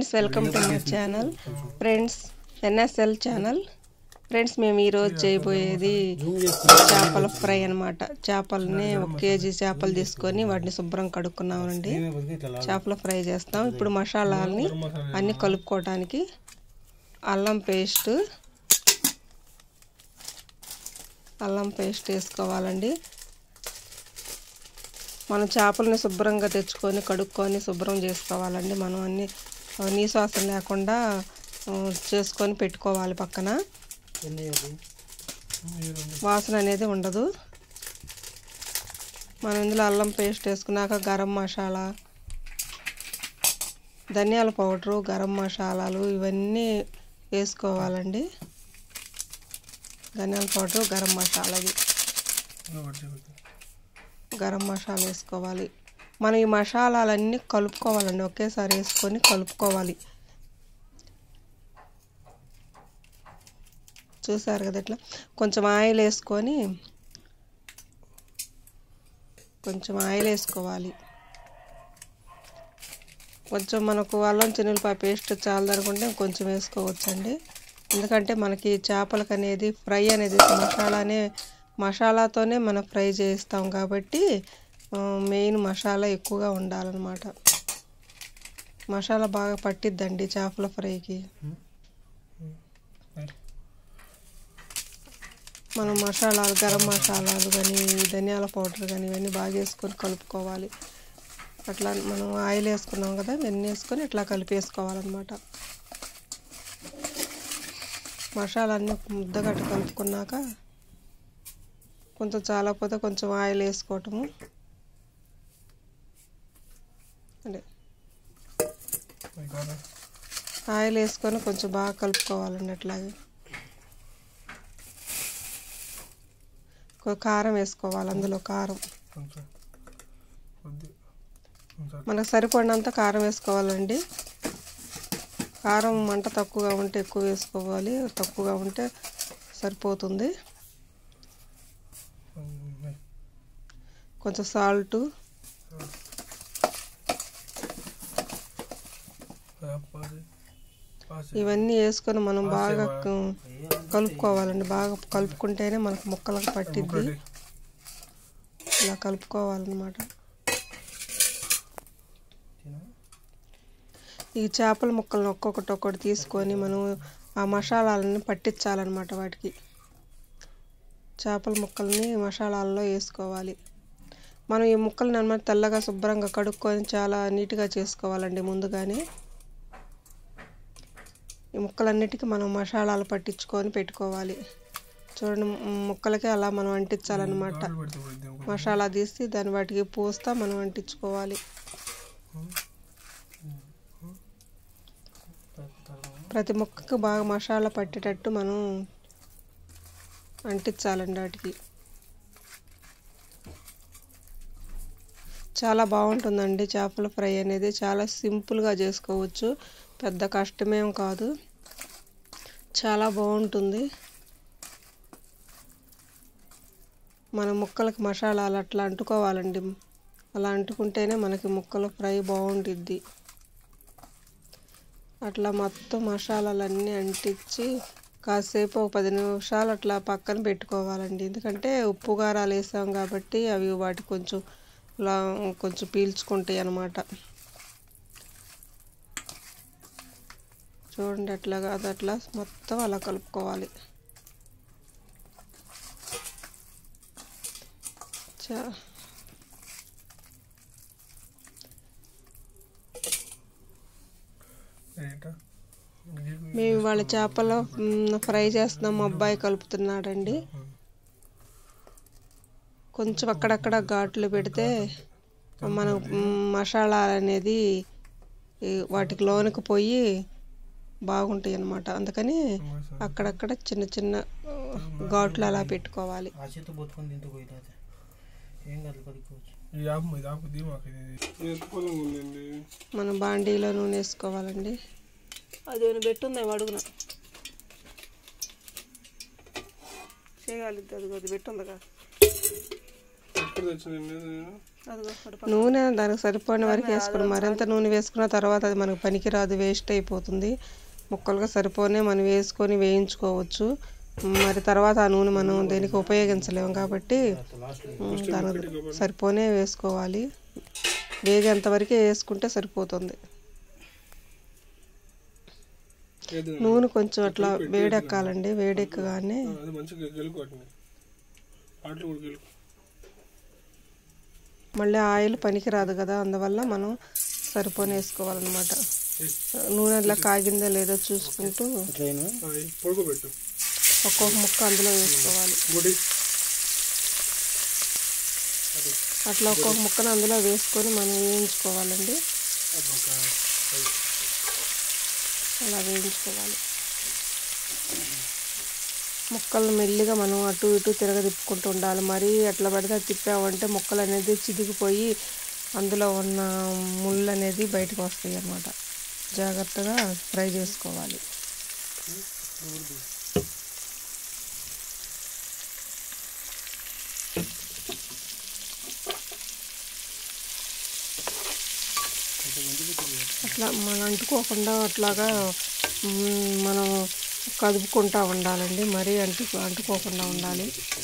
friends welcome to my channel friends NSL channel friends మేము ఈరోజు చేయబోయేది చేపల ఫ్రై అన్నమాట చేపలని ఒక కేజీ చేపలు తీసుకొని వాటిని శుభ్రం కడుక్కున్నామండి చేపల ఫ్రై చేస్తాం ఇప్పుడు మసాలాలని అన్ని కలుపుకోవడానికి అల్లం పేస్ట్ అల్లం పేస్ట్ వేసుకోవాలండి మనం చేపలని శుభ్రంగా తెచ్చుకొని కడుక్కొని శుభ్రం చేసుకోవాలండి మనం అన్ని నీశ్వాసం లేకుండా ఆ, చేసుకొని పెట్టుకోవాలి పక్కన వాసన అనేది ఉండదు మనం ఇందులో అల్లం పేస్ట్ వేసుకున్నాక గరం మసాలా ధనియాల పౌడరు గరం మసాలాలు ఇవన్నీ వేసుకోవాలండి ధనియాల పౌడరు గరం మసాలాది గరం మసాలా వేసుకోవాలి మనం ఈ మసాలాలన్నీ కలుపుకోవాలండి ఒకేసారి వేసుకొని కలుపుకోవాలి చూసారు కదా ఇట్లా కొంచెం ఆయిల్ వేసుకొని కొంచెం ఆయిల్ వేసుకోవాలి కొంచెం మనకు అల్లం చిన్నులపాయ పేస్ట్ చాలదనుకుంటే కొంచెం వేసుకోవచ్చండి ఎందుకంటే మనకి చేపలకు అనేది ఫ్రై అనేది మసాలానే మసాలాతోనే మనం ఫ్రై చేస్తాం కాబట్టి ఆ, మెయిన్ మసాలా ఎక్కువగా ఉండాలన్నమాట మసాలా బాగా పట్టిద్దండి చేపల ఫ్రైకి మనం మసాలాలు గరం మసాలాలు కానీ ధనియాల పౌడర్ కానీ ఇవన్నీ బాగా వేసుకొని కలుపుకోవాలి అట్లా మనం ఆయిల్ వేసుకున్నాం కదా ఇవన్నీ వేసుకొని ఇట్లా కలిపేసుకోవాలన్నమాట మసాలా అన్నీ ముద్దగట్టు కలుపుకున్నాక కొంచెం చాలకపోతే కొంచెం ఆయిల్ వేసుకోవటము అంటే ఆయిల్ వేసుకొని కొంచెం బాగా కలుపుకోవాలండి అట్లాగే కొ- కారం వేసుకోవాలి అందులో కారం మనకు సరిపడినంత కారం వేసుకోవాలండి కారం మంట తక్కువగా ఉంటే ఎక్కువ వేసుకోవాలి తక్కువగా ఉంటే సరిపోతుంది కొంచెం సాల్ట్ ఇవన్నీ వేసుకొని మనం బాగా క- కలుపుకోవాలండి బాగా కలుపుకుంటేనే మనకు ముక్కలకు పట్టిద్ది ఇలా కలుపుకోవాలన్నమాట ఈ చేపల ముక్కలను ఒక్కొక్కటి ఒక్కటి తీసుకొని మనం ఆ మసాలాలని పట్టించాలన్నమాట వాటికి చేపల ముక్కల్ని మసాలాల్లో వేసుకోవాలి మనం ఈ ముక్కల్ని అన్నమాట తెల్లగా శుభ్రంగా కడుక్కొని చాలా నీట్గా చేసుకోవాలండి ముందుగానే ఈ ముక్కలన్నిటికీ మనం మసాలాలు పట్టించుకొని పెట్టుకోవాలి చూడండి మ్, ముక్కలకి అలా మనం అంటించాలన్నమాట మసాలా తీసి దాన్ని వాటికి పూస్తా మనం అంటించుకోవాలి ప్రతి ముక్కకి బాగా మసాలా పట్టేటట్టు మనం అంటించాలండి వాటికి చాలా బాగుంటుందండి చేపల ఫ్రై అనేది చాలా సింపుల్గా చేసుకోవచ్చు పెద్ద కష్టమేం కాదు చాలా బాగుంటుంది మన ముక్కలకి మసాలాలు అట్లా అంటుకోవాలండి అలా అంటుకుంటేనే మనకి ముక్కల ఫ్రై బాగుంటుంది అట్లా మొత్తం మసాలాలన్నీ అంటించి కాసేపు ఒక పది నిమిషాలు అట్లా పక్కన పెట్టుకోవాలండి ఎందుకంటే ఉప్పు కారాలు వేసాం కాబట్టి అవి వాటి కొంచెం లా కొంచెం పీల్చుకుంటాయి అన్నమాట చూడండి అట్లా కాదు అట్లా మొత్తం అలా కలుపుకోవాలి చా మేము వాళ్ళ చేపలు మ్, ఫ్రై చేస్తున్నాం మా అబ్బాయి కలుపుతున్నాడండి కొంచెం అక్కడక్కడ ఘాట్లు పెడితే మనం మ్, మసాలా అనేది ఈ వాటికి లోనికి పోయి బాగుంటాయి అన్నమాట అందుకని అక్కడక్కడ చిన్న చిన్న ఆ, ఘాట్లు అలా పెట్టుకోవాలి ఆశతో బతుకొని తింటూ పోయితే ఏం కాదు బతుకోవచ్చు ఈ ఆపు ఇది ఆపు దీ మాకు ఇది ఎత్తుకోలేము ఉందండి మనం బాండీలో నూనె వేసుకోవాలండి అది ఏమైనా పెట్టుందా అడుగున చేయాలి అది అది పెట్టుందిగా ఎక్కడ తెచ్చిన నేను నూనె దానికి సరిపోయిన వరకు వేసుకుని మరింత నూనె వేసుకున్న తర్వాత అది మనకు పనికిరాదు వేస్ట్ అయిపోతుంది ముక్కలుగా సరిపోనే మనం వేసుకొని వేయించుకోవచ్చు మరి తర్వాత ఆ నూనె మనం దేనికి ఉపయోగించలేము కాబట్టి ఉమ్, దానికి సరిపోనే వేసుకోవాలి వేగేంత వరకే వేసుకుంటే సరిపోతుంది ఏది నూనె కొంచెం అట్లా వేడెక్కాలండి వేడెక్కగానే అది మంచిగా గెలుకోవటండి వాటిలో కూడా గెలుకు మళ్ళీ ఆయిల్ పనికిరాదు కదా అందువల్ల మనం సరిపోని వేసుకోవాలన్నమాట నూనె అట్లా కాగిందా లేదో చూసుకుంటూ ట్రైన్ పొడుకోబెట్టు ఒక్కొక్క ముక్క అందులో వేసుకోవాలి ఇంకోటి అట్లా ఒక్కొక్క ముక్కను అందులో వేసుకొని మనం వేయించుకోవాలండి అది ఒక అలా వేయించుకోవాలి ముక్కలు మెల్లిగా మనం అటు ఇటు తిరగదిప్పుకుంటూ ఉండాలి మరీ ఎట్లా పడితే అది తిప్పామంటే ముక్కలు అనేది చిదిగిపోయి అందులో ఉన్న ముళ్ళు అనేది బయటకు వస్తాయి అన్నమాట జాగ్రత్తగా ఫ్రై చేసుకోవాలి అట్లా మనం అంటుకోకుండా అట్లాగా మ్, మనం కదుపుకుంటా ఉండాలండి మరీ అంటు అంటుకోకుండా ఉండాలి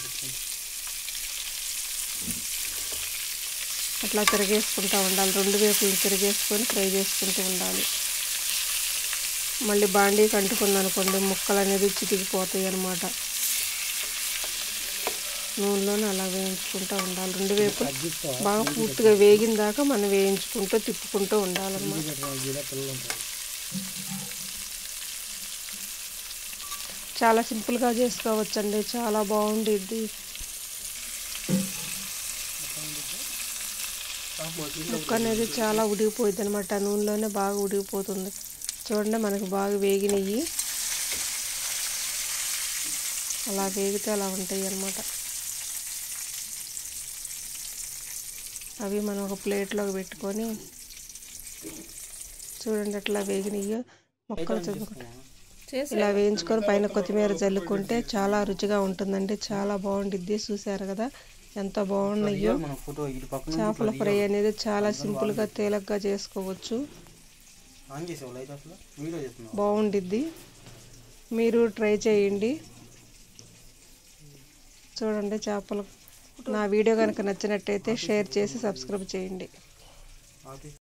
అట్లా తిరగేసుకుంటూ ఉండాలి రెండు వైపులు తిరిగేసుకొని ఫ్రై చేసుకుంటూ ఉండాలి మళ్ళీ బాండీకి అంటుకుంది అనుకోండి ముక్కలు అనేది చితికిపోతాయి అన్నమాట నూనెలోనే అలా వేయించుకుంటూ ఉండాలి రెండు వైపులు బాగా పూర్తిగా వేగిన దాకా మనం వేయించుకుంటూ తిప్పుకుంటూ ఉండాలన్నమాట పిల్లలు ఉంటారు చాలా సింపుల్గా చేసుకోవచ్చండి చాలా బాగుండిద్ది ముక్క అనేది చాలా ఉడికిపోయింది అనమాట నూనెలోనే బాగా ఉడికిపోతుంది చూడండి మనకి బాగా వేగినవి అలా వేగితే అలా ఉంటాయి అన్నమాట అవి మనం ఒక ప్లేట్లోకి పెట్టుకొని చూడండి ఎట్లా వేగినయ్యో మొక్కలు చుట్టుకుంటా ఇలా వేయించుకొని పైన కొత్తిమీర చల్లుకుంటే చాలా రుచిగా ఉంటుందండి చాలా బాగుండిద్ది చూసారు కదా ఎంత బాగున్నాయో మన ఫోటో ఇటు పక్కన చేపల ఫ్రై అనేది చాలా సింపుల్గా తేలిగ్గా చేసుకోవచ్చు ఆన్ చేసావు లైట్ అసలు వీడియో చేస్తున్నావు బాగుండిద్ది మీరు ట్రై చేయండి చూడండి చేపలు నా వీడియో కనుక నచ్చినట్టయితే షేర్ చేసి సబ్స్క్రైబ్ చేయండి ఆపేసి